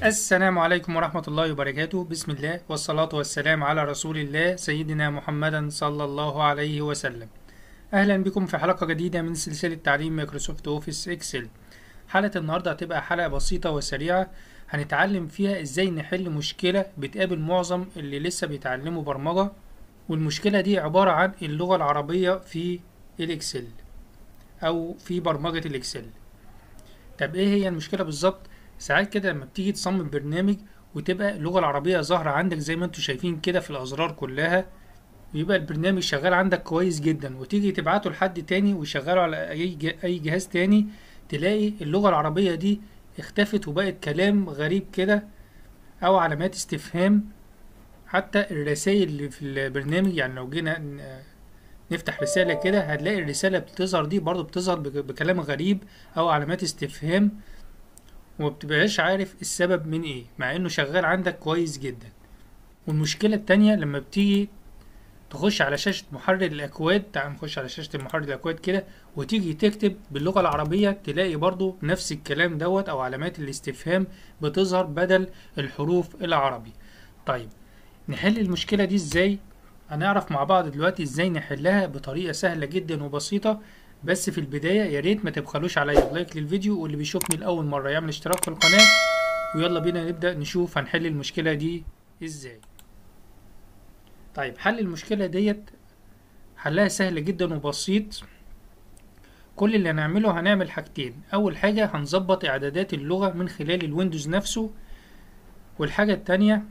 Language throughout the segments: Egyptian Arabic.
السلام عليكم ورحمة الله وبركاته بسم الله والصلاة والسلام على رسول الله سيدنا محمدا صلى الله عليه وسلم أهلا بكم في حلقة جديدة من سلسلة تعليم مايكروسوفت أوفيس إكسل حلقة النهاردة هتبقى حلقة بسيطة وسريعة هنتعلم فيها إزاي نحل مشكلة بتقابل معظم اللي لسه بيتعلموا برمجة والمشكلة دي عبارة عن اللغة العربية في الإكسل أو في برمجة الإكسل طب إيه هي المشكلة بالظبط؟ ساعات كده لما بتيجي تصمم برنامج وتبقى اللغة العربية ظاهرة عندك زي ما انتوا شايفين كده في الأزرار كلها ويبقى البرنامج شغال عندك كويس جدا وتيجي تبعته لحد تاني ويشغله على أي أي جهاز تاني تلاقي اللغة العربية دي اختفت وبقت كلام غريب كده أو علامات استفهام حتى الرسائل اللي في البرنامج يعني لو جينا نفتح رسالة كده هتلاقي الرسالة بتظهر دي برضو بتظهر بكلام غريب أو علامات استفهام ومبتبقاش عارف السبب من ايه مع انه شغال عندك كويس جدا والمشكلة التانية لما بتيجي تخش على شاشة محرر الأكواد تعال نخش على شاشة محرر الأكواد كده وتيجي تكتب باللغة العربية تلاقي برضو نفس الكلام دوت أو علامات الاستفهام بتظهر بدل الحروف العربي طيب نحل المشكلة دي ازاي هنعرف مع بعض دلوقتي ازاي نحلها بطريقة سهلة جدا وبسيطة بس في البداية يا ريت ما تبخلوش عليا لايك للفيديو واللي بيشوفني لأول مرة يعمل اشتراك في القناة ويلا بينا نبدأ نشوف هنحل المشكلة دي ازاي طيب حل المشكلة ديت حلها سهل جدا وبسيط كل اللي هنعمله هنعمل حاجتين أول حاجة هنظبط إعدادات اللغة من خلال الويندوز نفسه والحاجة التانية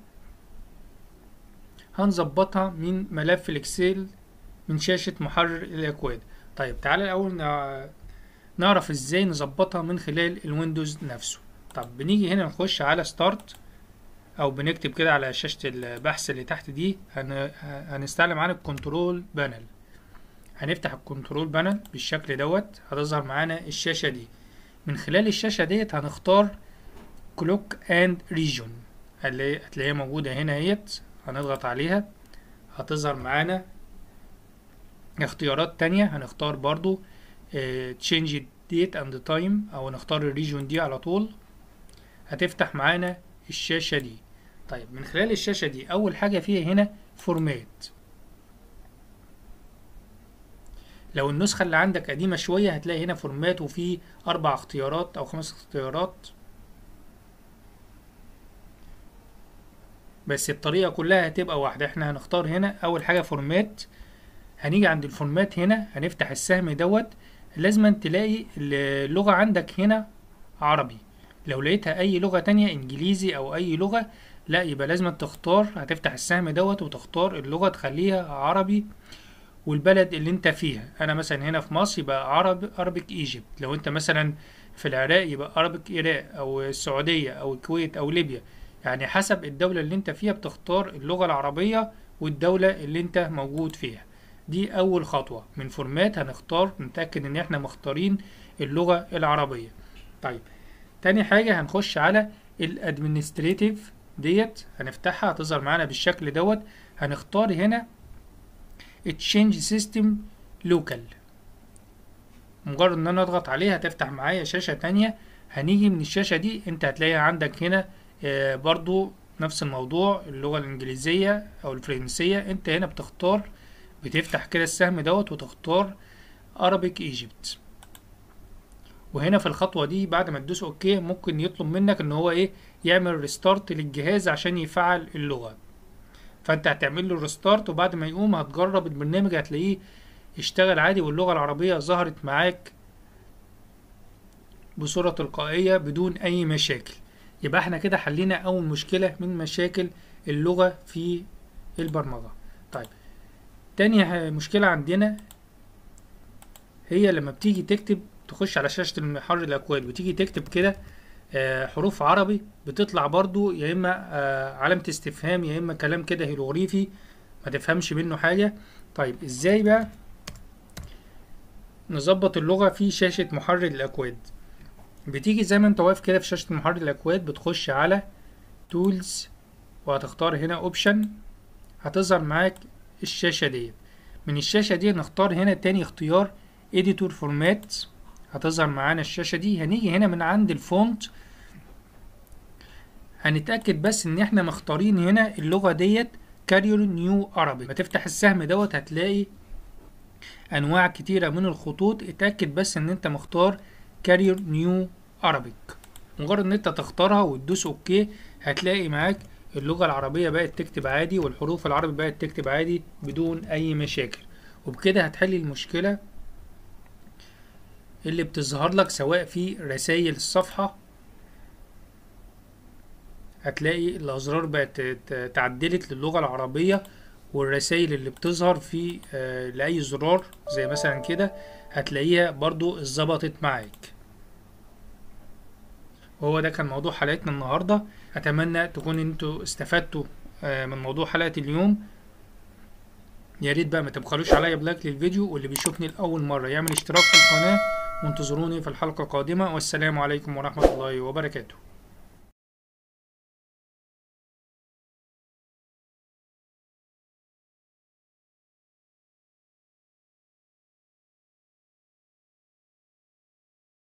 هنظبطها من ملف الإكسل من شاشة محرر الأكواد طيب تعالى الأول نعرف ازاي نظبطها من خلال الويندوز نفسه طب بنيجي هنا نخش على ستارت او بنكتب كده على شاشة البحث اللي تحت دي هن... هنستعلم عن الكنترول بانل هنفتح الكنترول بانل بالشكل دوت هتظهر معانا الشاشة دي من خلال الشاشة ديت هنختار كلوك اند ريجون هتلاقيها موجودة هنا اهيت هنضغط عليها هتظهر معانا اختيارات تانية هنختار برضو اه change date and time او نختار الريجون دي على طول هتفتح معانا الشاشة دي طيب من خلال الشاشة دي اول حاجة فيها هنا فورمات لو النسخة اللي عندك قديمة شوية هتلاقي هنا فورمات وفي اربع اختيارات او خمس اختيارات بس الطريقة كلها هتبقى واحدة احنا هنختار هنا اول حاجة فورمات هنيجي عند الفورمات هنا هنفتح السهم دوت لازم تلاقي اللغة عندك هنا عربي لو لقيتها اي لغة تانية انجليزي او اي لغة لا يبقى لازم تختار هتفتح السهم دوت وتختار اللغة تخليها عربي والبلد اللي انت فيها انا مثلا هنا في مصر يبقى عرب اربك ايجيبت لو انت مثلا في العراق يبقى اربك العراق او السعودية او الكويت او ليبيا يعني حسب الدولة اللي انت فيها بتختار اللغة العربية والدولة اللي انت موجود فيها دي اول خطوة من فورمات هنختار نتأكد ان احنا مختارين اللغة العربية طيب تاني حاجة هنخش على الادمنستريتيف ديت هنفتحها هتظهر معانا بالشكل دوت هنختار هنا تشينج سيستم لوكال مجرد ان انا اضغط عليها هتفتح معايا شاشة تانية هنيجي من الشاشة دي انت هتلاقي عندك هنا آه برضو نفس الموضوع اللغة الانجليزية او الفرنسية انت هنا بتختار بتفتح كده السهم دوت وتختار Arabic Egypt وهنا في الخطوة دي بعد ما تدوس اوكي ممكن يطلب منك ان هو ايه يعمل ريستارت للجهاز عشان يفعل اللغة فانت هتعمل له ريستارت وبعد ما يقوم هتجرب البرنامج هتلاقيه اشتغل عادي واللغة العربية ظهرت معاك بصورة تلقائية بدون اي مشاكل يبقى احنا كده حلينا اول مشكلة من مشاكل اللغة في البرمجة طيب تاني مشكلة عندنا هي لما بتيجي تكتب تخش على شاشة محرر الأكواد وتيجي تكتب كده حروف عربي بتطلع برضو يا إما علامة استفهام يا إما كلام كده هيروغليفي ما تفهمش منه حاجة طيب إزاي بقى نظبط اللغة في شاشة محرر الأكواد بتيجي زي ما انت واقف كده في شاشة محرر الأكواد بتخش على تولز وهتختار هنا اوبشن هتظهر معاك الشاشة ديت من الشاشة دي نختار هنا تاني اختيار editor format هتظهر معانا الشاشة دي هنيجي هنا من عند الفونت هنتأكد بس ان احنا مختارين هنا اللغة ديت كارير نيو عربي ما تفتح السهم دوت هتلاقي انواع كتيرة من الخطوط اتأكد بس ان انت مختار كارير نيو عربيك مجرد ان انت تختارها وتدوس اوكي هتلاقي معاك اللغة العربية بقت تكتب عادي والحروف العربي بقت تكتب عادي بدون اي مشاكل وبكده هتحل المشكلة اللي بتظهر لك سواء في رسائل الصفحة هتلاقي الأزرار بقت تعدلت للغة العربية والرسائل اللي بتظهر في آه لأي زرار زي مثلا كده هتلاقيها برضو اتظبطت معاك وهو ده كان موضوع حلقتنا النهاردة أتمنى تكون انتوا استفدتوا آه من موضوع حلقة اليوم يا ريت بقى ما تبخلوش عليا بلايك للفيديو واللي بيشوفني لأول مرة يعمل اشتراك في القناة وانتظروني في الحلقة القادمة والسلام عليكم ورحمة الله وبركاته